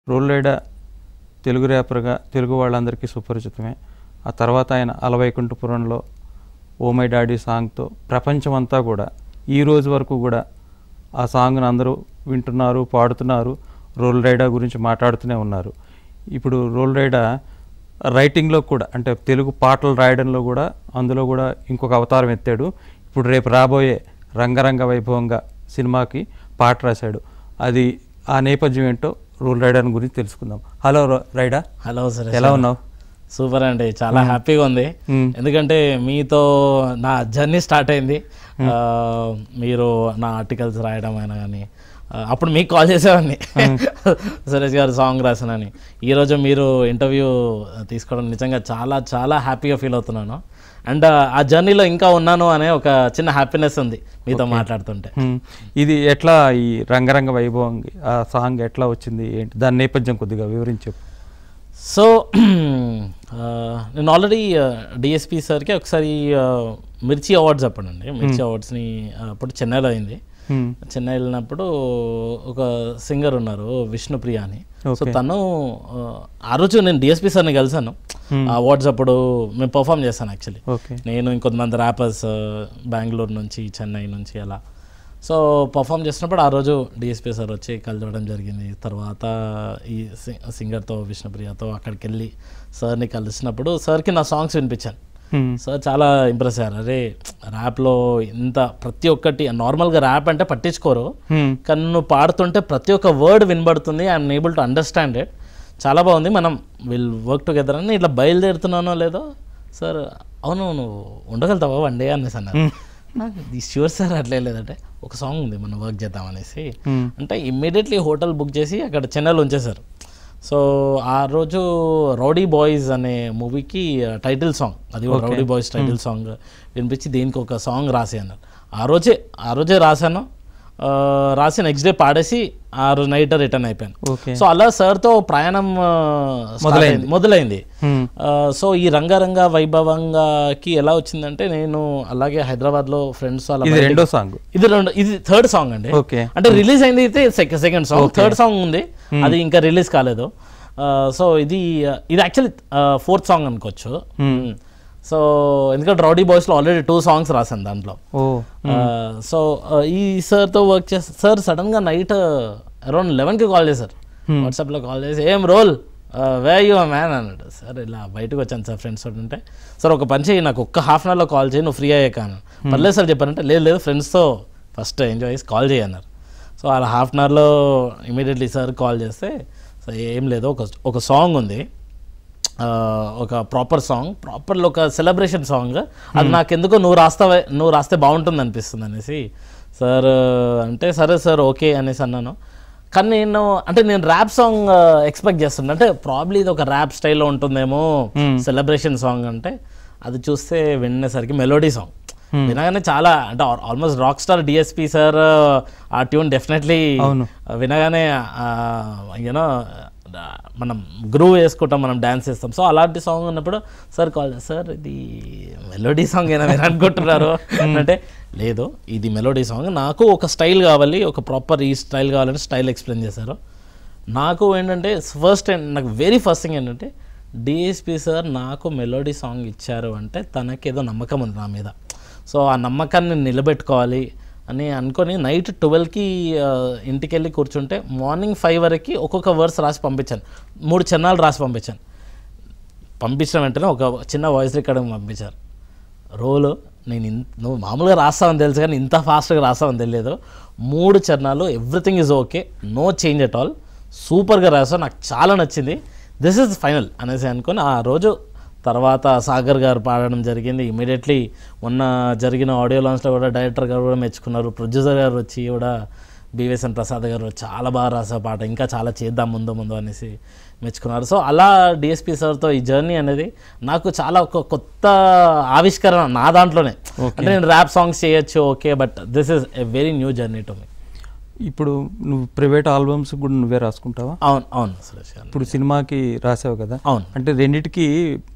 Role Rida Telugu ర్యాపర్గా తెలుగు వాళ్ళందరికీ సుపరిచితమే ఆ తర్వాత ఆయన అలవైకుంఠపురంలో ఓ మై డాడీ సాంగ్తో ప్రపంచమంతా కూడా ఈ రోజు వరకు కూడా ఆ సాంగ్ను అందరూ వింటున్నారు పాడుతున్నారు రోల్ రైడా గురించి మాట్లాడుతూనే ఉన్నారు ఇప్పుడు రోల్ రైడా రైటింగ్లో కూడా అంటే తెలుగు పాటలు రాయడంలో కూడా అందులో కూడా ఇంకొక అవతారం ఎత్తాడు ఇప్పుడు రేపు రాబోయే రంగరంగ వైభవంగా సినిమాకి పాట రాశాడు అది ఆ నేపథ్యం ఏంటో రూల్ రైడర్ గురించి తెలుసుకుందాం హలో రో- రైడా హలో సార్ ఎలా ఉన్నావు సూపర్ అండి చాలా హ్యాపీగా ఉంది మ్మ్. ఎందుకంటే మీతో నా జర్నీ స్టార్ట్ అయింది ఆ, మీరు నా ఆర్టికల్స్ రాయడం అయినా కానీ ఆ, అప్పుడు మీకు కాల్ చేసేవాడిని సురేష్ గారు సాంగ్ రాసానని ఈరోజు మీరు ఇంటర్వ్యూ తీసుకోవడం నిజంగా చాలా చాలా హ్యాపీగా ఫీల్ అవుతున్నాను అండ్ ఆ జర్నీలో ఇంకా ఉన్నాను అనే ఒక చిన్న హ్యాపీనెస్ ఉంది మీతో మాట్లాడుతుంటే హ్మ్. ఇది ఎట్లా ఈ రంగరంగ వైభవం ఆ సాంగ్ ఎట్లా వచ్చింది ఏంటి దాని నేపథ్యం కొద్దిగా వివరించి చెప్పు సో ఆ, నేను ఆల్రెడీ డిఎస్పి సార్కి ఒకసారి ఆ, మిర్చి అవార్డ్స్ అప్పుడండి మిర్చి అవార్డ్స్ని అప్పుడు చెన్నైలో అయింది హ్మ్. చెన్నై వెళ్ళినప్పుడు ఒక సింగర్ ఉన్నారు విష్ణుప్రియ అని సో Okay. తను ఆ, ఆ రోజు నేను డిఎస్పి సార్ని కలిసాను ఆ అవార్డ్స్ అప్పుడు మేము పర్ఫామ్ చేశాను యాక్చువల్లీ ఓకే నేను ఇంకొంతమంది ర్యాపర్స్ బెంగళూరు నుంచి చెన్నై నుంచి అలా సో పర్ఫామ్ చేసినప్పుడు ఆ రోజు డిఎస్పీ సార్ వచ్చి కలవడం జరిగింది తర్వాత ఈ సి- సింగర్తో విష్ణుప్రియతో అక్కడికి వెళ్ళి సార్ని కలిసినప్పుడు సార్కి నా సాంగ్స్ వినిపించాను హ్మ్. సార్ చాలా ఇంప్రెస్ అయ్యారు అరే ర్యాప్లో ఇంత ప్రతి ఒక్కటి నార్మల్గా ర్యాప్ అంటే పట్టించుకోరు హ్మ్. కానీ నువ్వు పాడుతుంటే ప్రతి ఒక్క వర్డ్ వినబడుతుంది I'm able to understand it చాలా బాగుంది మనం విల్ వర్క్ టుగెదర్ అని ఇట్లా బయలుదేరుతున్నానో లేదో సార్ అవును నువ్వు ఉండగలుగుతావా వన్ డే అనేసి అన్నారు నాకు ఇది ష్యూర్ సార్ అట్లే లేదంటే ఒక సాంగ్ ఉంది మనం వర్క్ చేద్దాం అనేసి హ్మ్. అంటే ఇమ్మీడియట్లీ హోటల్ బుక్ చేసి అక్కడ చెన్నైలో ఉంచేశారు సో ఆ రోజు రౌడీ బాయ్స్ అనే మూవీకి టైటిల్ సాంగ్ అది కూడా రౌడీ బాయ్స్ టైటిల్ సాంగ్ వినిపించి దీనికి ఒక సాంగ్ రాసి అన్నారు ఆ రోజే ఆ రోజే రాశాను ఆ, రాసి నెక్స్ట్ డే పాడేసి ఆ రోజు నైట్ రిటర్న్ అయిపోయాను ఓకే సో అలా సార్తో ప్రయాణం ఆ, start అయింది. మొదలైంది హ్మ్. ఆ, సో ఈ రంగరంగ వైభవంగాకి ఎలా వచ్చిందంటే నేను అలాగే హైదరాబాద్లో ఫ్రెండ్స్ అలా ఇది రెండో సాంగ్ ఇది రెండు ఇది థర్డ్ సాంగ్ అండి ఓకే అంటే రిలీజ్ అయింది అయితే సెకండ్ సాంగ్ థర్డ్ సాంగ్ ఉంది అది ఇంకా రిలీజ్ కాలేదు సో ఇది ఇది యాక్చువల్లీ ఫోర్త్ సాంగ్ అనుకోవచ్చు సో ఎందుకంటే రౌడీ బాయ్స్లో ఆల్రెడీ టూ సాంగ్స్ రాశాను దాంట్లో ఓ సో ఈ సార్తో వర్క్ చేస్తే సార్ సడన్గా నైట్ అరౌండ్ లెవెన్కి కాల్ చేశారు వాట్సాప్లో కాల్ చేసి ఏం రోల్ వే యూ మ్యాన్ అన్నాడు సార్ ఇలా బయటకు వచ్చాను సార్ ఫ్రెండ్స్ తోటి ఉంటే సార్ ఒక పని చేయి నాకు ఒక్క హాఫ్ అన్ అవర్లో కాల్ చేయి నువ్వు ఫ్రీ అయ్యాక అన్నాను పర్లేదు సార్ చెప్పారంటే లేదు లేదు ఫ్రెండ్స్తో ఫస్ట్ ఎంజాయ్ చేసి కాల్ చేయన్నారు సో అలా హాఫ్ అన్ అవర్లో ఇమీడియట్లీ సార్ కాల్ చేస్తే సో ఏం లేదు ఒక ఒక సాంగ్ ఉంది ఆ, ఒక ప్రాపర్ సాంగ్ ప్రాపర్లో ఒక సెలబ్రేషన్ సాంగ్ అది నాకు ఎందుకో నువ్వు రాస్తావే నువ్వు రాస్తే బాగుంటుంది అనిపిస్తుంది అనేసి సార్ అంటే సరే సార్ ఓకే అనేసి అన్నాను కానీ నేను అంటే నేను ర్యాప్ సాంగ్ ఎక్స్పెక్ట్ చేస్తున్నా అంటే ప్రాబ్లీ ఇది ఒక ర్యాప్ స్టైల్లో ఉంటుందేమో సెలబ్రేషన్ సాంగ్ అంటే అది చూస్తే వినేసరికి మెలోడీ సాంగ్ వినగానే చాలా అంటే almost rock star DSP sir ఆ ట్యూన్ డెఫినెట్లీ అవును. వినగానే యూనో మనం గ్రూవ్ వేసుకుంటాం మనం డ్యాన్స్ చేస్తాం సో అలాంటి సాంగ్ ఉన్నప్పుడు సార్ కాల్ సార్ ఇది మెలోడీ సాంగ్ అయినా మీరు అనుకుంటున్నారు అంటే లేదు ఇది మెలోడీ సాంగ్ నాకు ఒక స్టైల్ కావాలి ఒక ప్రాపర్ ఈ స్టైల్ కావాలని స్టైల్ ఎక్స్ప్లెయిన్ చేశారు నాకు ఏంటంటే ఫస్ట్ నాకు వెరీ ఫస్ట్ థింగ్ ఏంటంటే డిఎస్పి సార్ నాకు మెలోడీ సాంగ్ ఇచ్చారు అంటే తనకి ఏదో నమ్మకం ఉంది నా మీద సో ఆ నమ్మకాన్ని నిలబెట్టుకోవాలి అని అనుకొని నైట్ ట్వెల్వ్కి ఇంటికి వెళ్ళి కూర్చుంటే మార్నింగ్ ఫైవ్ వరకు ఒక్కొక్క వర్స్ రాసి పంపించాను మూడు చిన్నాలు రాసి పంపించాను పంపించిన వెంటనే ఒక చిన్న వాయిస్ రికార్డింగ్ పంపించారు రోలు నేను ఇన్ నువ్వు మామూలుగా రాస్తావని తెలుసు కానీ ఇంత ఫాస్ట్గా రాస్తావని తెలియదు మూడు చరణాలు everything is okay no change at all సూపర్గా రాసావు నాకు చాలా నచ్చింది దిస్ ఇస్ ఫైనల్ అనేసి అనుకొని ఆ రోజు తర్వాత సాగర్ గారు పాడడం జరిగింది ఇమీడియట్లీ మొన్న జరిగిన ఆడియో లాంచ్లో కూడా డైరెక్టర్ గారు కూడా మెచ్చుకున్నారు ప్రొడ్యూసర్ గారు వచ్చి కూడా బీవేసన్ ప్రసాద్ గారు చాలా బాగా రాసే పాట ఇంకా చాలా చేద్దాం ముందు ముందు అనేసి మెచ్చుకున్నారు సో అలా డిఎస్పి సార్తో ఈ జర్నీ అనేది నాకు చాలా ఒక కొత్త ఆవిష్కరణ నా దాంట్లోనే అంటే నేను ర్యాప్ సాంగ్స్ చేయొచ్చు okay but this is a very new journey to me ఇప్పుడు నువ్వు ప్రైవేట్ ఆల్బమ్స్ కూడా నువ్వే రాసుకుంటావా అవును అవును సురేష్ గారు ఇప్పుడు సినిమాకి రాసావు కదా అవును అంటే రెండిటికి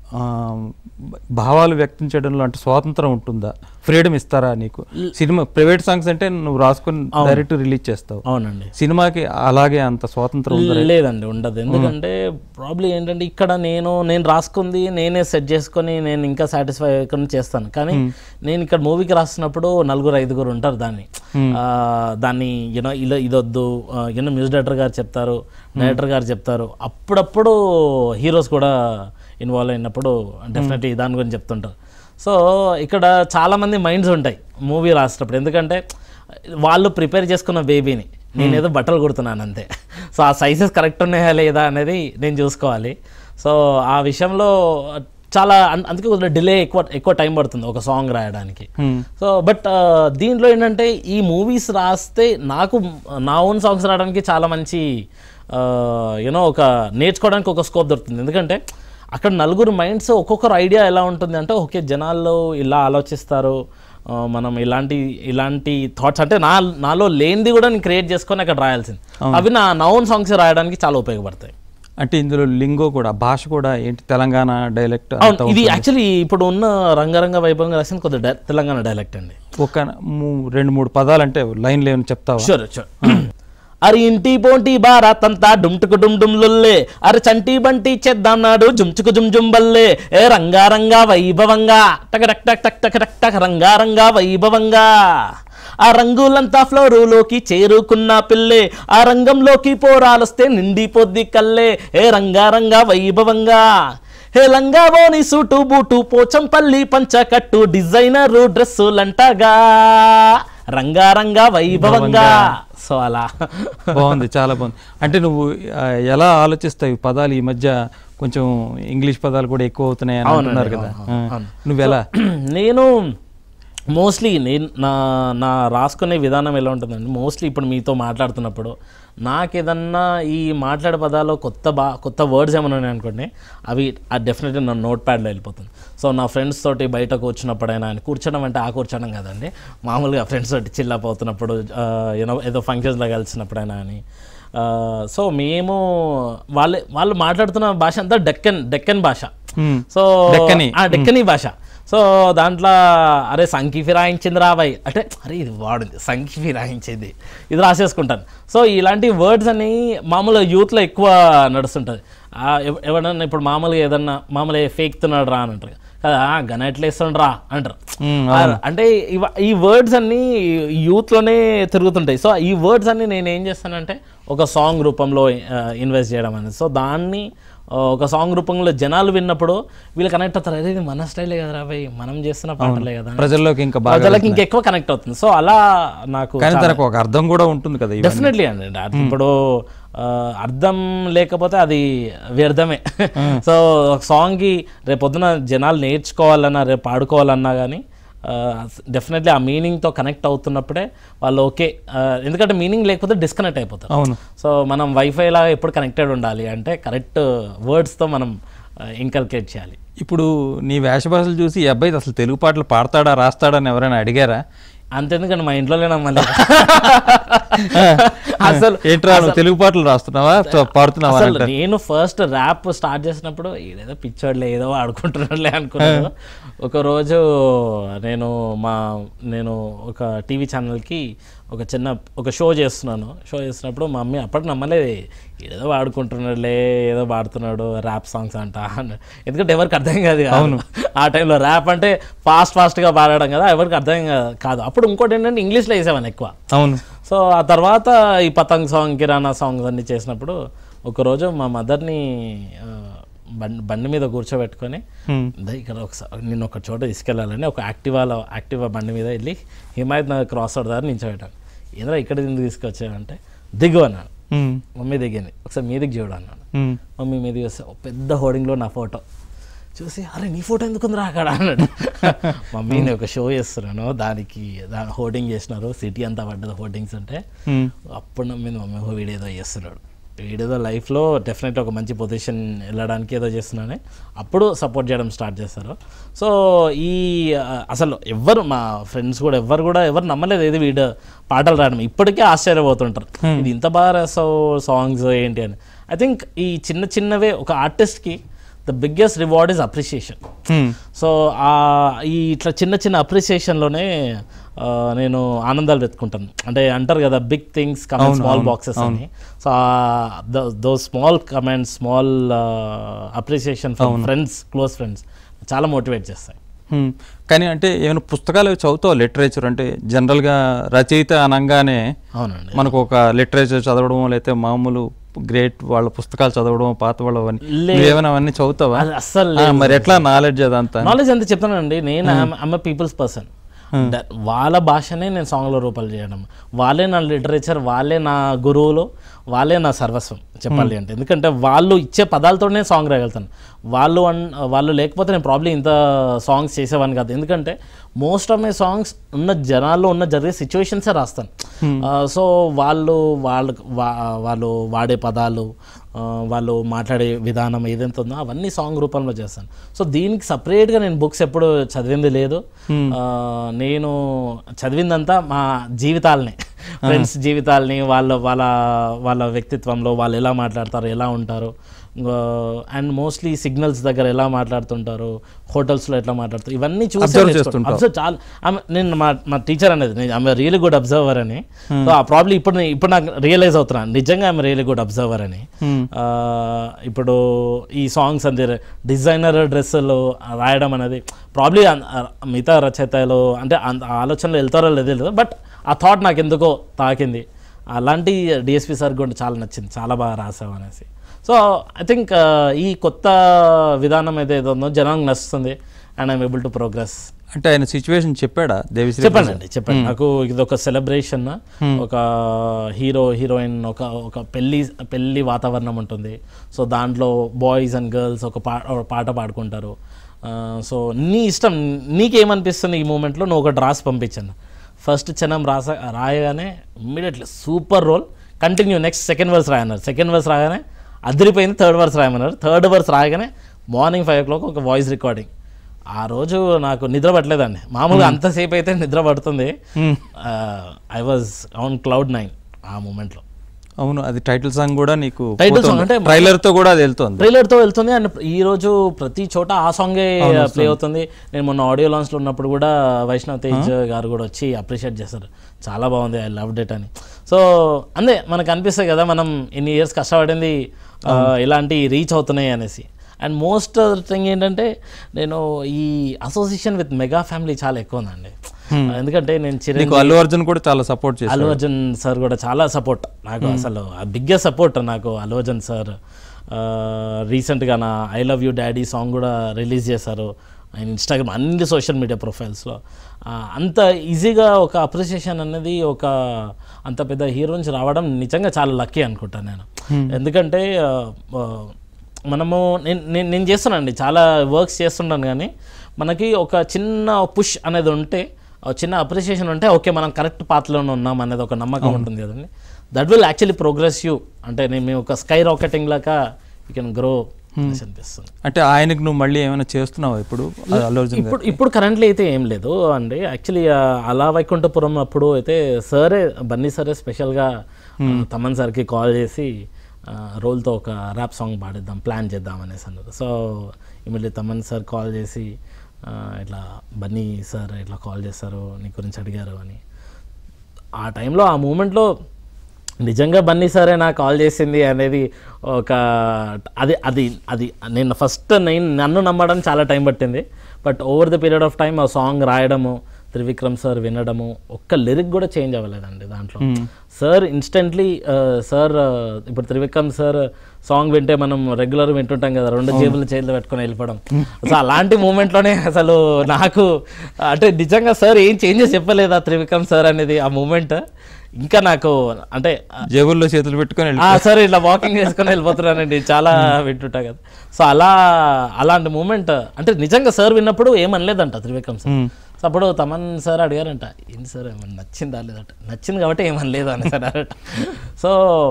ఆ, భావాలు వ్యక్తం చేయడంలో అంటే స్వాతంత్రం ఉంటుందా ఫ్రీడమ్ ఇస్తారా నీకు సినిమా ప్రైవేట్ సాంగ్స్ అంటే నువ్వు రాసుకొని డైరెక్ట్ రిలీజ్ చేస్తావు అవునండి సినిమాకి అలాగే అంత స్వాతంత్రం ఉందా లేదండి ఉండదు ఎందుకంటే ప్రాబ్లం ఏంటంటే ఇక్కడ నేను నేను రాసుకుంది నేనే సెట్ చేసుకొని నేను ఇంకా సాటిస్ఫై అయ్యి చేస్తాను కానీ నేను ఇక్కడ మూవీకి రాస్తున్నప్పుడు నలుగురు ఐదుగురు ఉంటారు దాన్ని ఆ, దాన్ని యూనో ఇలా ఇదొద్దు యూనో మ్యూజిక్ డైరెక్టర్ గారు చెప్తారు డైరెక్టర్ గారు చెప్తారు అప్పుడప్పుడు హీరోస్ కూడా ఇన్వాల్వ్ అయినప్పుడు డెఫినెట్లీ దాని గురించి చెప్తుంటారు సో ఇక్కడ చాలామంది మైండ్స్ ఉంటాయి మూవీ రాసేటప్పుడు ఎందుకంటే వాళ్ళు ప్రిపేర్ చేసుకున్న బేబీని నేనేదో బట్టలు కుడుతున్నాను అంతే సో ఆ సైజెస్ కరెక్ట్ ఉన్నాయా లేదా అనేది నేను చూసుకోవాలి సో ఆ విషయంలో చాలా అన్- అందుకే కొద్దిగా డిలే ఎక్కువ ఎక్కువ టైం పడుతుంది ఒక సాంగ్ రాయడానికి Hmm. సో బట్ దీంట్లో ఏంటంటే ఈ మూవీస్ రాస్తే నాకు నా ఓన్ సాంగ్స్ రాయడానికి చాలా మంచి యూనో ఒక నేర్చుకోవడానికి ఒక స్కోప్ దొరుకుతుంది ఎందుకంటే అక్కడ నలుగురు మైండ్స్ ఒక్కొక్కరు ఐడియా ఎలా ఉంటుంది అంటే ఓకే జనాల్లో ఇలా ఆలోచిస్తారు ఆ, మనం ఇలాంటి ఇలాంటి థాట్స్ అంటే నా నాలో లేనిది కూడా నేను క్రియేట్ చేసుకొని అక్కడ రాయాల్సింది అవి నా నా ఓన్ సాంగ్స్ రాయడానికి చాలా ఉపయోగపడతాయి అంటే ఇందులో లింగో కూడా భాష కూడా ఏంటి తెలంగాణ డైలెక్ట్ అవును ఇది యాక్చువల్లీ ఇప్పుడు ఉన్న రంగరంగ వైభవంగా రాసిన కొద్దిగా డై- తెలంగాణ డైలెక్ట్ అండి ఒక మూ- రెండు మూడు పదాలు అంటే లైన్ లేని చెప్తావా షూర్ షూర్ అరి ఇంటి పోంటి బారాతంతా డుమ్టుకు డుమ్ డుమ్ లుల్లే అరి చంటి బంటి చేద్దాం నాడు జుంచుకు జుమ్ జుమ్ బల్లే ఏ రంగారంగా వైభవంగా టక్ టక్ టక్ టక్ టక్ టక్ టక్ రంగారంగా వైభవంగా ఆ రంగులంతా ఫ్లోరులోకి చేరుకున్న పిల్లే ఆ రంగంలోకి పోరాలొస్తే నిండిపోద్ది కల్లే ఏ రంగారంగా వైభవంగా హే లంగావోని సూటు బూటు పోచంపల్లి పంచకట్టు డిజైనరు డ్రెస్సులంటగా రంగారంగా వైభవంగా సో అలా బాగుంది చాలా బాగుంది అంటే నువ్వు ఆ, ఎలా ఆలోచిస్తావు ఈ పదాలు ఈ మధ్య కొంచెం ఇంగ్లీష్ పదాలు కూడా ఎక్కువ అవుతున్నాయి అని అంటున్నారు కదా ఆ. నువ్వెలా నేను మోస్ట్లీ నేను నా నా రాసుకునే విధానం ఎలా ఉంటుందండి మోస్ట్లీ ఇప్పుడు మీతో మాట్లాడుతున్నప్పుడు నాకేదన్నా ఈ మాట్లాడే పదాలు కొత్త బా కొత్త వర్డ్స్ ఏమైనా ఉన్నాయి అనుకోండి అవి అది డెఫినెట్గా నా నోట్ ప్యాడ్లో వెళ్ళిపోతుంది సో నా ఫ్రెండ్స్ తోటి బయట కూర్చున్నప్పుడైనా అని కూర్చోడం అంటే ఆ కూర్చోడం కదండి మామూలుగా ఫ్రెండ్స్ తోటి చిల్లప్ అవుతున్నప్పుడు యూనో ఏదో ఫంక్షన్స్లో కలిసినప్పుడైనా అని సో మేము వాళ్ళే వాళ్ళు మాట్లాడుతున్న భాష అంతా డెక్కన్ డెక్కన్ భాష హ్మ్. సో డెక్కని. ఆ, డెక్కని భాష సో దాంట్లో అరే సంఖ్య ఫిరాయించింది రాబాయ్ అంటే అరే ఇది వాడింది సంఖ్య ఫిరాయించింది ఇది రాసేసుకుంటాను సో ఇలాంటి వర్డ్స్ అని మామూలుగా యూత్లో ఎక్కువ నడుస్తుంటుంది ఆ, ఎవ- ఎవడన్నా ఇప్పుడు మామూలుగా ఏదన్నా మామూలుగా ఫేక్తున్నాడు రా అని అంటారు కదా గన ఎట్లా వేస్తుండ్రు రా అంటారు హ్మ్, ఆ, అంటే ఇవ ఈ వర్డ్స్ అన్నీ యూత్లోనే తిరుగుతుంటాయి సో ఈ వర్డ్స్ అన్ని నేను ఏం చేస్తానంటే ఒక సాంగ్ రూపంలో ఇన్వెస్ట్ చేయడం అనేది సో దాన్ని ఆ, ఒక సాంగ్ రూపంలో జనాలు విన్నప్పుడు వీళ్ళు కనెక్ట్ అవుతారు అదే ఇది మన స్టైలే కదా రాబాయ్ మనం చేస్తున్న పాటలే కదా ప్రజల్లోకి ఇంకా బాగా ప్రజలకు ఇంకెక్కువ కనెక్ట్ అవుతుంది సో అలా నాకు కానీ తనకు ఒక అర్థం కూడా ఉంటుంది కదా ఇవన్నీ. డెఫినెట్లీ అండి అది ఇప్పుడు ఆ, అర్థం లేకపోతే అది వ్యర్థమే సో ఒక సాంగ్కి రేపు పొద్దున జనాలు నేర్చుకోవాలన్నా రేపు పాడుకోవాలన్నా కానీ డెఫినెట్లీ ఆ మీనింగ్తో కనెక్ట్ అవుతున్నప్పుడే వాళ్ళు ఓకే ఆ, ఎందుకంటే మీనింగ్ లేకపోతే డిస్కనెక్ట్ అయిపోతారు అవును సో మనం వైఫై లాగా ఎప్పుడు కనెక్టెడ్ ఉండాలి అంటే కరెక్ట్ వర్డ్స్తో మనం ఇంకల్కేట్ చేయాలి ఇప్పుడు నీ వేష భాషలు చూసి ఈ అబ్బాయి అసలు తెలుగు పాటలు పాడతాడా రాస్తాడా అని ఎవరైనా అడిగారా అంతెందుకంటే మా ఇంట్లోనే నమ్మాలి అసలు ఏంట్రా నువ్వు తెలుగు పాటలు రాస్తున్నావా తో- పాడుతున్నావా అసలు నేను ఫస్ట్ ర్యాప్ స్టార్ట్ చేసినప్పుడు ఏదో పిచ్చోడ్లే ఏదో ఆడుకుంటున్నాడులే అనుకున్నాను ఒక రోజు నేను మా నేను ఒక టీవీ ఛానల్కి ఒక చిన్న ఒక షో చేస్తున్నాను షో చేస్తున్నప్పుడు మా మమ్మీ అప్పటికి నమ్మలేదు ఏదో ఆడుకుంటున్నాడులే ఏదో పాడుతున్నాడు ర్యాప్ సాంగ్స్ అంట అని. ఎందుకంటే ఎవరికి అర్థం కాదు అవును ఆ టైంలో ర్యాప్ అంటే ఫాస్ట్ ఫాస్ట్గా పాడడం కదా ఎవరికి అర్థం కా- కాదు అప్పుడు ఇంకోటి ఏంటంటే ఇంగ్లీష్లో వేసేవాను ఎక్కువ అవును సో ఆ తర్వాత ఈ పతంగ్ సాంగ్ కిరాణా సాంగ్స్ అన్ని చేసినప్పుడు ఒకరోజు మా మదర్ని బండి బండి మీద కూర్చోబెట్టుకొని హ్మ్. "దా ఇక్కడ ఒకసారి నేను ఒక చోట తీసుకెళ్ళాలని ఒక యాక్టివాలో యాక్టివా బండి మీద వెళ్ళి హిమాయత్ నగర్ క్రాస్ రోడ్ దగ్గర నించోబెట్టాను ఏంద్రా ఇక్కడ ఎందుకు తీసుకొచ్చావంటే దిగు అన్నాను హ్మ్. మమ్మీ దిగింది ఒకసారి మీదికి చూడు అన్నాను హ్మ్. మమ్మీ మీది వస్తే ఒక పెద్ద హోర్డింగ్లో నా ఫోటో చూసి అరే నీ ఫోటో ఎందుకుందిరా అక్కడ అన్నాడు మమ్మీ నేను ఒక షో చేస్తున్నాను దానికి దాని హోర్డింగ్ చేసినారు సిటీ అంతా పడ్డది హోర్డింగ్స్ ఉంటే హ్మ్. అప్పుడు నమ్మింది మమ్మీ ఓ వీడేదో చేస్తున్నాడు వీడేదో లైఫ్లో డెఫినెట్గా ఒక మంచి పొజిషన్ వెళ్ళడానికి ఏదో చేస్తున్నానే అప్పుడు సపోర్ట్ చేయడం స్టార్ట్ చేస్తారు సో ఈ ఆ, అసలు ఎవ్వరు మా ఫ్రెండ్స్ కూడా ఎవ్వరు కూడా ఎవరు నమ్మలేదు ఏది వీడు పాటలు రాయడం ఇప్పటికే ఆశ్చర్యపోతుంటారు ఇది ఇంత బాగా రాసావు సాంగ్స్ ఏంటి అని ఐ థింక్ ఈ చిన్న చిన్నవే ఒక ఆర్టిస్ట్కి the biggest reward is appreciation Hmm. So ఆ ఈ ఇట్లా చిన్న చిన్న అప్రిసియేషన్లోనే నేను ఆనందాలు వెతుకుంటాను అంటే అంటారు కదా big things come small boxes అని so though small comments small appreciation from friends close friends చాలా మోటివేట్ చేస్తాయి Hmm. కానీ అంటే ఏమైనా పుస్తకాలు అవి చదువుతావు లిటరేచర్ అంటే జనరల్గా రచయిత అనగానే అవునండి మనకు ఒక లిటరేచర్ చదవడం లేకపోతే మామూలు గ్రేట్ వాళ్ళ పుస్తకాలు చదవడం పాత వాళ్ళ అవన్నీ లే- నువ్వేమైనా అవన్నీ చదువుతావా అది అస్సలు ఆ, మరి ఎట్లా నాలెడ్జ్ అదంతా నాలెడ్జ్ ఎంత చెప్తానండి నేను ఐమ్ పీపుల్స్ పర్సన్ వాళ్ళ భాషనే నేను సాంగ్లో రూపాలు చేయడం వాళ్ళే నా లిటరేచర్ వాళ్ళే నా గురువులు వాళ్ళే నా సర్వస్వం చెప్పాలి అంటే ఎందుకంటే వాళ్ళు ఇచ్చే పదాలతోనే సాంగ్ రాయగలుగుతాను వాళ్ళు అన్ వాళ్ళు లేకపోతే నేను ప్రాబ్లీ ఇంత సాంగ్స్ చేసేవాడిని కాదు ఎందుకంటే మోస్ట్ ఆఫ్ మై సాంగ్స్ ఉన్న జనాల్లో ఉన్న జరిగే సిచ్యువేషన్సే రాస్తాను సో వాళ్ళు వాళ్ళ వా- వాళ్ళు వాడే పదాలు ఆ, వాళ్ళు మాట్లాడే విధానం ఏదైతే ఉందో అవన్నీ సాంగ్ రూపంలో చేస్తాను సో దీనికి సపరేట్గా నేను బుక్స్ ఎప్పుడు చదివింది లేదు ఆ, నేను చదివిందంతా మా జీవితాలని ఫ్రెండ్స్ జీవితాలని వాళ్ళ వాళ్ళ వాళ్ళ వ్యక్తిత్వంలో వాళ్ళు ఎలా మాట్లాడతారు ఎలా ఉంటారు అండ్ మోస్ట్లీ సిగ్నల్స్ దగ్గర ఎలా మాట్లాడుతుంటారు హోటల్స్లో ఎట్లా మాట్లాడతారు ఇవన్నీ చూసి Observe చేస్తుంటావు. అబ్జర్వ్ చాలా ఆమె నేను మా మా టీచర్ అనేది నేను ఆమె రియలీ గుడ్ అబ్జర్వర్ అని సో ఆ ప్రాబ్లం ఇప్పుడు నే- ఇప్పుడు నాకు రియలైజ్ అవుతున్నాను నిజంగా ఆమె రియలీ గుడ్ అబ్జర్వర్ అని Hmm. ఆ, ఇప్పుడు ఈ సాంగ్స్ అంతే డిజైనర్ డ్రెస్సులు రాయడం అనేది ప్రాబ్లీ మిగతా రచయితలు అంటే అంత ఆలోచనలు వెళ్తారో లేదో తెలియదు బట్ ఆ థాట్ నాకు ఎందుకో తాకింది అలాంటి డిఎస్పి సార్ కూడా చాలా నచ్చింది చాలా బాగా రాసావు అనేసి సో ఐ థింక్ ఈ కొత్త విధానం ఏదైతే ఉందో జనానికి నచ్చుతుంది and I'm able to progress అంటే ఆయన సిచ్యువేషన్ చెప్పాడా దేవిశ్రీ చెప్పండి అండి చెప్పండి నాకు ఇది ఒక సెలబ్రేషన్ ఒక హీరో హీరోయిన్ ఒక ఒక పెళ్లి పెళ్లి వాతావరణం ఉంటుంది సో దాంట్లో బాయ్స్ అండ్ గర్ల్స్ ఒక పా ఒక పాట పాడుకుంటారు సో నీ ఇష్టం నీకేమనిపిస్తుంది ఈ మూమెంట్లో నువ్వు ఒక డ్రాస్ పంపించాను ఫస్ట్ చనం రాస రాయగానే immediately super Roll continue next second verse రాయన్నారు సెకండ్ వర్స్ రాగానే అదిరిపోయింది థర్డ్ వర్స్ రాయమన్నారు థర్డ్ వర్స్ రాయగానే మార్నింగ్ ఫైవ్ ఓ క్లాక్ ఒక వాయిస్ రికార్డింగ్ ఆ రోజు నాకు నిద్ర పట్టలేదండి మామూలుగా అంతసేపు అయితే నిద్ర పడుతుంది I was on cloud nine ఆ మూమెంట్లో అవును అది టైటిల్ సాంగ్ కూడా నీకు Title song అంటే ట్రైలర్ తో కూడా అది వెళ్తుంది ట్రైలర్తో వెళ్తుంది అండ్ ఈ రోజు ప్రతి చోట ఆ సాంగే ప్లే అవుతుంది నేను మొన్న ఆడియో లాంచ్లో ఉన్నప్పుడు కూడా వైష్ణవ్ తేజ్ గారు కూడా వచ్చి అప్రిషియేట్ చేశారు చాలా బాగుంది ఐ లవ్ డెట్ అని సో అందే మనకు అనిపిస్తుంది కదా మనం ఇన్ని ఇయర్స్ కష్టపడింది ఆ, ఇలాంటి రీచ్ అవుతున్నాయి అనేసి అండ్ మోస్ట్ థింగ్ ఏంటంటే నేను ఈ అసోసియేషన్ విత్ మెగా ఫ్యామిలీ చాలా ఎక్కువ ఉందండి ఎందుకంటే నేను చిరంజీవి నీకు అల్లు అర్జున్ కూడా చాలా సపోర్ట్ చేశాడు అల్లు అర్జున్ సార్ కూడా చాలా సపోర్ట్ నాకు అసలు బిగ్గెస్ట్ సపోర్ట్ నాకు అల్లు అర్జున్ సార్ రీసెంట్గా నా I love you daddy song కూడా రిలీజ్ చేశారు ఆయన ఇన్స్టాగ్రామ్ అన్ని సోషల్ మీడియా ప్రొఫైల్స్లో అంత ఈజీగా ఒక అప్రిసియేషన్ అనేది ఒక అంత పెద్ద హీరో నుంచి రావడం నిజంగా చాలా లక్కీ అనుకుంటాను నేను ఎందుకంటే ఆ, ఆ, మనము నేను నేను నేను చేస్తున్నానండి చాలా వర్క్స్ చేస్తుంటాను కానీ మనకి ఒక చిన్న పుష్ అనేది ఉంటే ఒక చిన్న అప్రిసియేషన్ ఉంటే ఓకే మనం కరెక్ట్ పాత్రలోనే ఉన్నాం అనేది ఒక నమ్మకం ఉంటుంది కదండి that will actually progress you అంటే నేను మేము ఒక స్కై రాకెటింగ్ లాగా యూ కెన్ గ్రో అనిపిస్తుంది అంటే ఆయనకు నువ్వు మళ్ళీ ఏమైనా చేస్తున్నావా ఇప్పుడు ఆ అల్లు అర్జున్ గారు ఇప్పుడు ఇప్పుడు కరెంట్లీ అయితే ఏం లేదు అండి యాక్చువల్లీ అలా వైకుంఠపురం అప్పుడు అయితే సరే బన్నీ సరే స్పెషల్గా తమన్ సార్కి కాల్ చేసి రోల్తో ఒక ర్యాప్ సాంగ్ పాడిద్దాం ప్లాన్ చేద్దాం అనేసి అన్నారు so immediately Thaman sir call చేసి ఆ, ఇట్లా బన్నీ సార్ ఇట్లా కాల్ చేస్తారు నీ గురించి అడిగారు అని ఆ టైంలో ఆ మూమెంట్లో నిజంగా బన్నీ సరే నాకు కాల్ చేసింది అనేది ఒక అది అది అది నేను ఫస్ట్ నేను నన్ను నమ్మడం చాలా టైం పట్టింది but over the period of time ఆ సాంగ్ రాయడము త్రివిక్రమ్ సార్ వినడము ఒక్క లిరిక్ కూడా చేంజ్ అవ్వలేదండి దాంట్లో సార్ ఇన్స్టెంట్లీ సార్ ఇప్పుడు త్రివిక్రమ్ సార్ సాంగ్ వింటే మనం రెగ్యులర్ వింటుంటాం కదా రెండు జేబులు చేతులు పెట్టుకొని వెళ్ళిపోవడం సో అలాంటి మూమెంట్లోనే అసలు నాకు అంటే నిజంగా సార్ ఏం చేంజెస్ చెప్పలేదా త్రివిక్రమ్ సార్ అనేది ఆ మూమెంట్ ఇంకా నాకు అంటే జేబుల్లో చేతులు పెట్టుకొని వెళ్ళి ఆ సార్ ఇట్లా వాకింగ్ చేసుకొని వెళ్ళిపోతున్నానండి చాలా వింటుంటా కదా సో అలా అలాంటి మూమెంట్ అంటే నిజంగా సార్ విన్నప్పుడు ఏమనలేదంట త్రివిక్రమ్ సార్ సో అప్పుడు తమన్ సార్ అడిగారంట ఏంటి సార్ ఏమన్నా నచ్చిందా లేదంట నచ్చింది కాబట్టి ఏమనలేదు అని సార్ అన్నట సో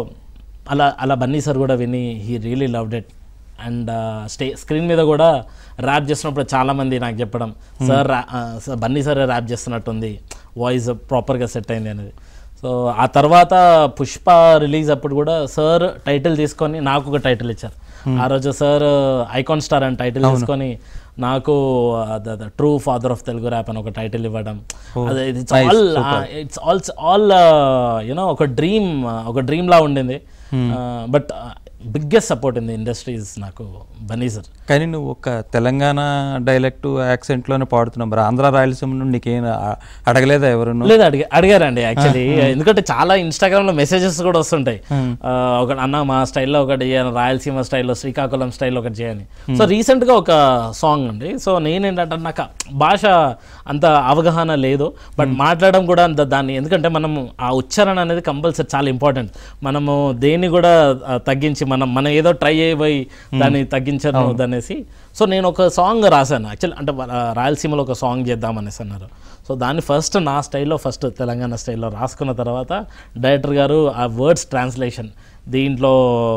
అలా అలా బన్నీ సార్ కూడా విని he really loved it and stay screen మీద కూడా ర్యాప్ చేస్తున్నప్పుడు చాలామంది నాకు చెప్పడం సార్ రా- ఆ, సార్ బన్నీ సార్ ర్యాప్ చేస్తున్నట్టుంది వాయిస్ ప్రాపర్గా సెట్ అయింది అనేది సో ఆ తర్వాత పుష్ప రిలీజ్ అప్పుడు కూడా సార్ టైటిల్ తీసుకొని నాకు ఒక టైటిల్ ఇచ్చారు ఆ రోజు సార్ ఐకాన్ స్టార్ అని టైటిల్ తీసుకొని నాకు true father of Telugu rap అని ఒక టైటిల్ ఇవ్వడం అదే it's all it's all all you know ఒక డ్రీమ్ ఒక డ్రీమ్ లా ఉండింది but biggest support in the industries నాకు బనీ సార్ కానీ నువ్వు ఒక తెలంగాణ డైలెక్ట్ యాక్సెంట్లోనే పాడుతున్నావు మరి ఆంధ్ర రాయలసీమ నుండి నీకేం అ- అడగలేదా ఎవరును లేదు అడిగా అడిగారండి యాక్చువల్లీ ఎందుకంటే చాలా ఇన్స్టాగ్రామ్ లో మెసేజెస్ కూడా వస్తుంటాయి ఆ, ఒక అన్న మా స్టైల్లో ఒకటి చేయను రాయలసీమ స్టైల్లో శ్రీకాకుళం స్టైల్లో ఒకటి చేయని సో రీసెంట్ గా ఒక సాంగ్ అండి సో నేనేంటంటే నాకు ఆ భాష అంత అవగాహన లేదు బట్ మాట్లాడడం కూడా అంత దాన్ని ఎందుకంటే మనం ఆ ఉచ్చారణ అనేది కంపల్సరీ చాలా ఇంపార్టెంట్ మనము దేన్ని కూడా ఆ, తగ్గించి మనం మనం ఏదో ట్రై అయిపోయి దాన్ని తగ్గించడం అనేసి సో నేను ఒక సాంగ్ రాశాను యాక్చువల్ అంటే ఆ, రాయలసీమలో ఒక సాంగ్ చేద్దాం అనేసి అన్నారు సో దాన్ని ఫస్ట్ నా స్టైల్లో ఫస్ట్ తెలంగాణ స్టైల్లో రాసుకున్న తర్వాత డైరెక్టర్ గారు ఆ వర్డ్స్ ట్రాన్స్లేషన్ దీంట్లో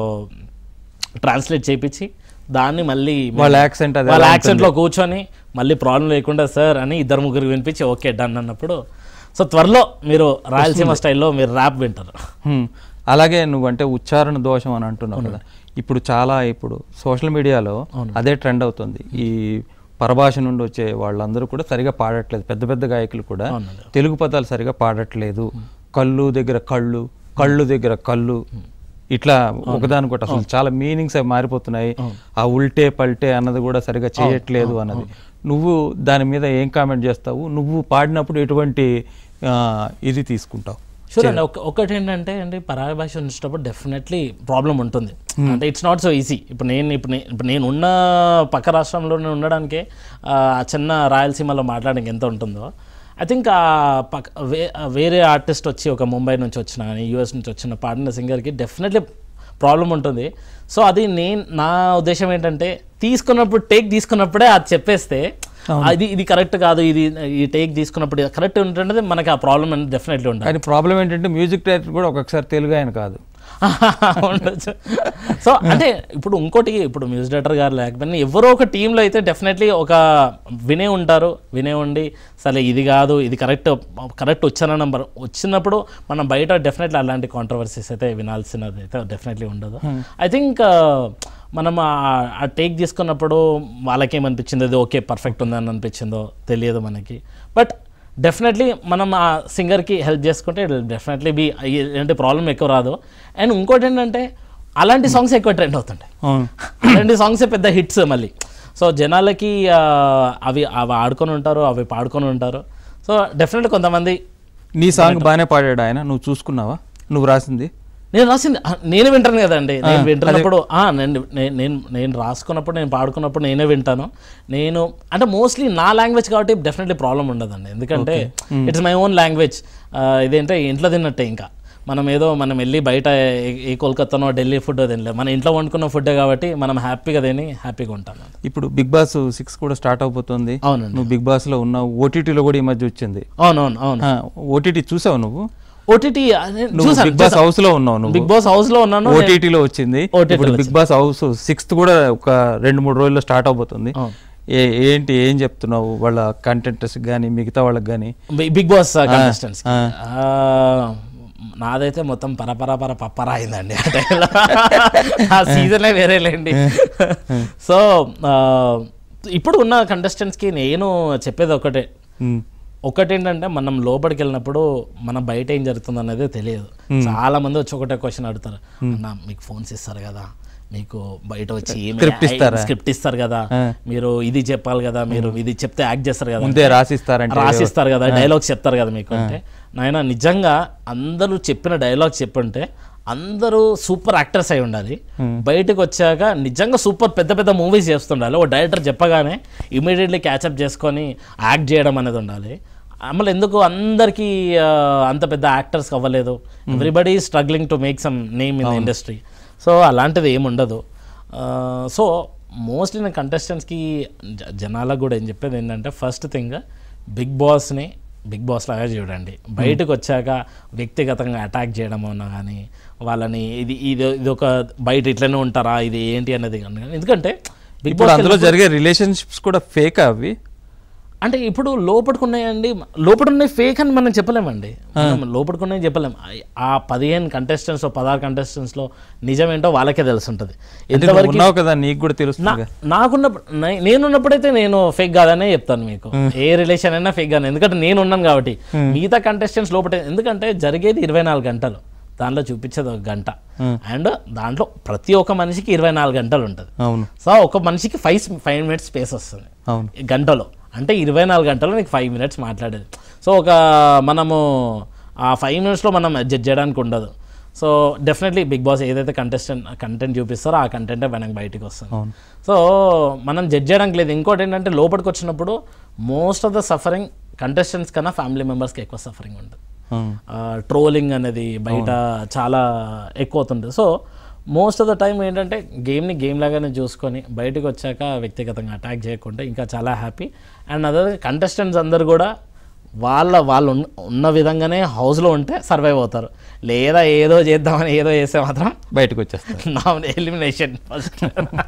ట్రాన్స్లేట్ చేయించి దాన్ని మళ్ళీ వాళ్ళ accent అది వాళ్ళ ఎలా యాక్సెంట్లో కూర్చొని మళ్ళీ ప్రాబ్లం లేకుండా సార్ అని ఇద్దరు ముగ్గురు వినిపించి ఓకే డన్ అన్నప్పుడు సో త్వరలో మీరు రాయలసీమ స్టైల్లో మీరు ర్యాప్ వింటారు హ్మ్. అలాగే నువ్వంటే ఉచ్చారణ దోషం అని అంటున్నావు కదా ఇప్పుడు చాలా ఇప్పుడు సోషల్ మీడియాలో అదే ట్రెండ్ అవుతుంది ఈ పరభాష నుండి వచ్చే వాళ్ళందరూ కూడా సరిగా పాడట్లేదు పెద్ద పెద్ద గాయకులు కూడా అవునండి. తెలుగు పదాలు సరిగా పాడట్లేదు కళ్ళు దగ్గర కళ్ళు కళ్ళు దగ్గర కళ్ళు ఇట్లా ఒకదానికొకటి అసలు చాలా మీనింగ్స్ అవి మారిపోతున్నాయి ఆ ఉల్టే పల్టే అన్నది కూడా సరిగా చేయట్లేదు అన్నది నువ్వు దాని మీద ఏం కామెంట్ చేస్తావు నువ్వు పాడినప్పుడు ఎటువంటి ఆ, ఇది తీసుకుంటావు షూర్ అండి ఒక ఒకటి ఏంటంటే అండి పరాయ భాష వచ్చేటప్పుడు డెఫినెట్లీ ప్రాబ్లం ఉంటుంది అంటే ఇట్స్ నాట్ సో ఈజీ ఇప్పుడు నేను ఇప్పుడు నే- ఇప్పుడు నేను ఉన్న పక్క రాష్ట్రంలోనే ఉండడానికే ఆ చిన్న రాయలసీమలో మాట్లాడడానికి ఎంత ఉంటుందో ఐ థింక్ ఆ పక్క వే వేరే ఆర్టిస్ట్ వచ్చి ఒక ముంబై నుంచి వచ్చిన కానీ యూఎస్ నుంచి వచ్చిన పాడిన సింగర్కి డెఫినెట్లీ ప్రాబ్లం ఉంటుంది సో అది నేను నా ఉద్దేశం ఏంటంటే తీసుకున్నప్పుడు టేక్ తీసుకున్నప్పుడే అది చెప్పేస్తే అది ఇది కరెక్ట్ కాదు ఇది ఈ టేక్ తీసుకున్నప్పుడు కరెక్ట్ ఉంటుంటే మనకి ఆ ప్రాబ్లం అనేది డెఫినెట్లీ ఉండాలి కానీ ప్రాబ్లం ఏంటంటే మ్యూజిక్ డైరెక్టర్ కూడా ఒక్కొక్కసారి తెలుగు ఆయన కాదు ఉండొచ్చు సో అంటే ఇప్పుడు ఇంకోటి ఇప్పుడు మ్యూజిక్ డైరెక్టర్ గారు లేకపోయినా ఎవరో ఒక టీంలో అయితే డెఫినెట్లీ ఒక వినే ఉంటారు వినే ఉండి సరే ఇది కాదు ఇది కరెక్ట్ కరెక్ట్ ఉచ్చారణ నంబర్ వచ్చినప్పుడు మనం బయట డెఫినెట్లీ అలాంటి కాంట్రవర్సీస్ అయితే వినాల్సినది అయితే డెఫినెట్లీ ఉండదు ఐ థింక్ మనం ఆ- ఆ టేక్ తీసుకున్నప్పుడు వాళ్ళకేమనిపించింది అది ఓకే పర్ఫెక్ట్ ఉందని అనిపించిందో తెలియదు మనకి బట్ డెఫినెట్లీ మనం ఆ సింగర్కి హెల్ప్ చేసుకుంటే డెఫినెట్లీ బి అంటే ప్రాబ్లం ఎక్కువ రాదు అండ్ ఇంకోటి ఏంటంటే అలాంటి సాంగ్స్ ఎక్కువ ట్రెండ్ అవుతుంటాయి అవును అలాంటి సాంగ్స్ పెద్ద హిట్స్ మళ్ళీ సో జనాలకి ఆ, అవి అవి ఆడుకొని ఉంటారు అవి పాడుకొని ఉంటారు సో డెఫినెట్లీ కొంతమంది నీ సాంగ్ బాగానే పాడాడు ఆయన నువ్వు చూసుకున్నావా నువ్వు రాసింది నేను రాసింది ఆ, నేను వింటాను కదండి నేను వింటున్నప్పుడు ఆ, నేను నేను నేను- నేను రాసుకున్నప్పుడు నేను పాడుకున్నప్పుడు నేనే వింటాను నేను అంటే మోస్ట్లీ నా లాంగ్వేజ్ కాబట్టి డెఫినెట్లీ ప్రాబ్లం ఉండదండి ఎందుకంటే ఇట్స్ మై ఓన్ లాంగ్వేజ్ ఇదేంటే ఇంట్లో తిన్నట్టే ఇంకా మనం ఏదో మనం వెళ్ళి బయట ఏ- ఏ కోల్కతానో ఢిల్లీ ఫుడ్ తినలేదు మన ఇంట్లో వండుకున్న ఫుడ్డే కాబట్టి మనం హ్యాపీగా తిని హ్యాపీగా ఉంటాం ఇప్పుడు బిగ్ బాస్ సిక్స్ కూడా స్టార్ట్ అవబోతుంది అవునండి నువ్వు బిగ్ బాస్ లో ఉన్నావు ఓటీటీలో కూడా ఈ మధ్య వచ్చింది అవునవును అవును ఓటీటీ చూసావు నువ్వు ఓటీటీ నువ్వు బిగ్ బాస్ హౌస్ లో ఉన్నావు నువ్వు బిగ్ బాస్ హౌస్ లో ఉన్నాను ఓటీటీలో వచ్చింది OTT లో ఇప్పుడు బిగ్ బాస్ హౌస్ సిక్స్త్ కూడా ఒక రెండు మూడు రోజుల్లో స్టార్ట్ అవబోతుంది అవును. ఏ ఏంటి ఏం చెప్తున్నావు వాళ్ళ కంటెంటర్స్ కానీ మిగతా వాళ్ళకి కానీ బి- బిగ్ బాస్ కంటెస్టెంట్స్ నాదైతే మొత్తం పరపర పర పప్పర అయిందండి ఆ టైంలో ఆ సీజనే వేరేలేండి సో ఇప్పుడు ఉన్న కంటెస్టెంట్స్కి నేను చెప్పేది ఒకటే ఒకటేంటంటే మనం లోపలికి వెళ్ళినప్పుడు మనం బయట ఏం జరుగుతుంది అనేది తెలియదు చాలా మంది వచ్చి ఒకటే క్వశ్చన్ అడుగుతారు అన్న మీకు ఫోన్స్ ఇస్తారు కదా మీకు బయట వచ్చి Script ఇస్తారా? స్క్రిప్ట్ ఇస్తారు కదా మీరు ఇది చెప్పాలి కదా మీరు ఇది చెప్తే యాక్ట్ చేస్తారు కదా ముందే రాసిస్తారంటే రాసిస్తారు కదా డైలాగ్స్ చెప్తారు కదా మీకు అంటే నాయన నిజంగా అందరూ చెప్పిన డైలాగ్స్ చెప్పుంటే అందరూ సూపర్ యాక్టర్స్ అయి ఉండాలి బయటకు వచ్చాక నిజంగా సూపర్ పెద్ద పెద్ద మూవీస్ చేస్తుండాలి ఓ డైరెక్టర్ చెప్పగానే ఇమీడియట్లీ క్యాచప్ చేసుకొని యాక్ట్ చేయడం అనేది ఉండాలి మళ్ళీ ఎందుకు అందరికీ ఆ, అంత పెద్ద యాక్టర్స్ అవ్వలేదు everybody struggling to make some name in industry so అలాంటిది ఏమి ఉండదు సో మోస్ట్లీ నేను కంటెస్టెంట్స్కి జనాలకు కూడా ఏం చెప్పేది ఏంటంటే ఫస్ట్ థింగ్ బిగ్ బాస్ని బిగ్ బాస్ లాగా చూడండి బయటకు వచ్చాక వ్యక్తిగతంగా అటాక్ చేయడం అన్నా కానీ వాళ్ళని ఇది ఇది ఇది ఒక బయట ఇట్లనే ఉంటారా ఇది ఏంటి అనేది కానీ ఎందుకంటే బిగ్ ఇప్పుడు బాస్ అందులో జరిగే రిలేషన్షిప్స్ కూడా ఫేక్ అవి అంటే ఇప్పుడు లోపడుకున్నాయండి లోపడున్నాయి ఫేక్ అని మనం చెప్పలేమండి మనం లోపడుకున్నాయి చెప్పలేం ఆ- ఆ పదిహేను కంటెస్టెంట్స్ పదహారు కంటెస్టెంట్స్లో నిజమేంటో వాళ్ళకే తెలుసుంటుంది అంటే నువ్వు ఎంతవరకు ఉన్నావు కదా నీకు కూడా తెలుస్తుంది కదా. నాకున్నప్పుడు నే- నేనున్నప్పుడైతే నేను ఫేక్ కాదనే చెప్తాను మీకు ఏ రిలేషన్ అయినా ఫేక్ కాదు ఎందుకంటే నేను ఉన్నాను కాబట్టి మిగతా కంటెస్టెంట్స్ లోపల ఎందుకంటే జరిగేది ఇరవై నాలుగు గంటలు దాంట్లో చూపించేది ఒక గంట అండ్ దాంట్లో ప్రతి ఒక్క మనిషికి ఇరవై నాలుగు గంటలు ఉంటుంది అవును సో ఒక మనిషికి ఫైవ్ ఫైవ్ మినిట్స్ స్పేస్ వస్తుంది అవును ఈ గంటలో అంటే ఇరవై నాలుగు గంటలు నీకు ఫైవ్ మినిట్స్ మాట్లాడేది సో ఒక మనము ఆ ఫైవ్ మినిట్స్లో మనం జడ్జ్ చేయడానికి ఉండదు సో డెఫినెట్లీ బిగ్ బాస్ ఏదైతే కంటెస్టెంట్ కంటెంట్ చూపిస్తారో ఆ కంటెంటే మనకి బయటికి వస్తుంది అవును సో మనం జడ్జ్ చేయడానికి లేదు ఇంకోటి ఏంటంటే లోపలికి వచ్చినప్పుడు most of the suffering contestants కన్నా ఫ్యామిలీ మెంబర్స్కి ఎక్కువ సఫరింగ్ ఉంటుంది అవును ట్రోలింగ్ అనేది బయట చాలా ఎక్కువ అవుతుంది so most of the time ఏంటంటే గేమ్ని గేమ్ లాగానే చూసుకొని బయటకు వచ్చాక వ్యక్తిగతంగా అటాక్ చేయకుండా ఇంకా చాలా హ్యాపీ అండ్ అదే కంటెస్టెంట్స్ అందరు కూడా వాళ్ళ వాళ్ళు ఉన్న- ఉన్న విధంగానే హౌస్లో ఉంటే సర్వైవ్ అవుతారు లేదా ఏదో చేద్దామని ఏదో చేస్తే మాత్రం బయటకు వచ్చేస్తారు నా ఎలిమినేషన్ ఫస్ట్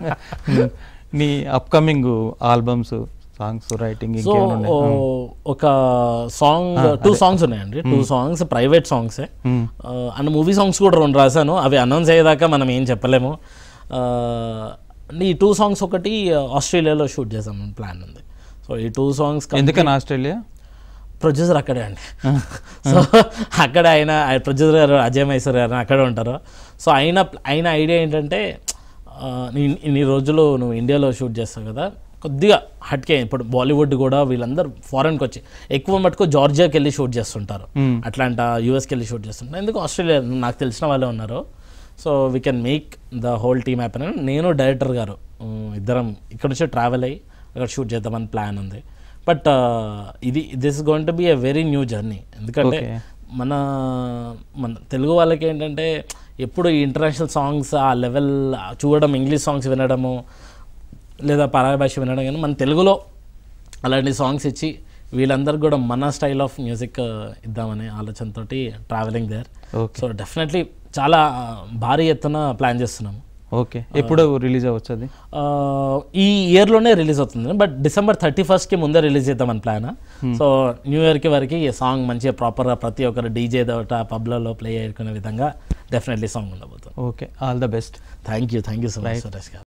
నీ upcoming albums songs writing so ఇంకేమైనా ఉన్నాయి ఒక సాంగ్ టూ సాంగ్స్ ఉన్నాయండి టూ సాంగ్స్ ప్రైవేట్ సాంగ్సే మ్మ్. అండ్ మూవీ సాంగ్స్ కూడా రెండు రాశాను అవి అనౌన్స్ అయ్యేదాకా మనం ఏం చెప్పలేము ఆ, ఈ టూ సాంగ్స్ ఒకటి ఆస్ట్రేలియాలో షూట్ చేసాం ప్లాన్ ఉంది సో ఈ టూ సాంగ్స్ ఎందుకని ఆస్ట్రేలియా ప్రొడ్యూసర్ అక్కడే అండి సో అక్కడ ఆయన ప్రొడ్యూసర్ గారు అజయ్ మైసూర్ గారు అక్కడే ఉంటారు సో ఆయన ఆయన ఐడియా ఏంటంటే ఆ, నీ- ఇన్ని రోజులు నువ్వు ఇండియాలో షూట్ చేస్తావు కదా కొద్దిగా హట్కే ఇప్పుడు బాలీవుడ్ కూడా వీళ్ళందరూ ఫారెన్కి వచ్చి ఎక్కువ మటుకు జార్జియాకి వెళ్ళి షూట్ చేస్తుంటారు Hmm. అట్లాంటా యూఎస్కి వెళ్ళి షూట్ చేస్తుంటారు ఎందుకు ఆస్ట్రేలియా నాకు తెలిసిన వాళ్ళే ఉన్నారు so we can make the whole team happy నేను డైరెక్టర్ గారు ఉమ్, ఇద్దరం ఇక్కడ నుంచి ట్రావెల్ అయ్యి అక్కడ షూట్ చేద్దామని ప్లాన్ ఉంది బట్ ఇది this going to be a very new journey ఎందుకంటే Okay. మన మన తెలుగు వాళ్ళకి ఏంటంటే ఎప్పుడు ఈ ఇంటర్నేషనల్ సాంగ్స్ ఆ లెవెల్ చూడడం ఇంగ్లీష్ సాంగ్స్ వినడము లేదా పరాయ భాష వినడం కానీ మన తెలుగులో అలాంటి సాంగ్స్ ఇచ్చి వీళ్ళందరికీ కూడా మన స్టైల్ ఆఫ్ మ్యూజిక్ ఇద్దామనే ఆలోచనతోటి travelling there okay so definitely చాలా భారీ ఎత్తున ప్లాన్ చేస్తున్నాము ఓకే ఎప్పుడు రిలీజ్ అవ్వచ్చు అది ఆ, ఈ ఇయర్లోనే రిలీజ్ అవుతుంది బట్ డిసెంబర్ థర్టీ ఫస్ట్కి ముందే రిలీజ్ చేద్దామని ప్లాన్ సో న్యూ ఇయర్కి వరకు ఈ సాంగ్ మంచిగా ప్రాపర్గా ప్రతి ఒక్కరు డీజే దోట పబ్లలో ప్లే చేసుకునే విధంగా డెఫినెట్లీ సాంగ్ ఉండబోతుంది okay all the best thank you thank you so much Suresh గారు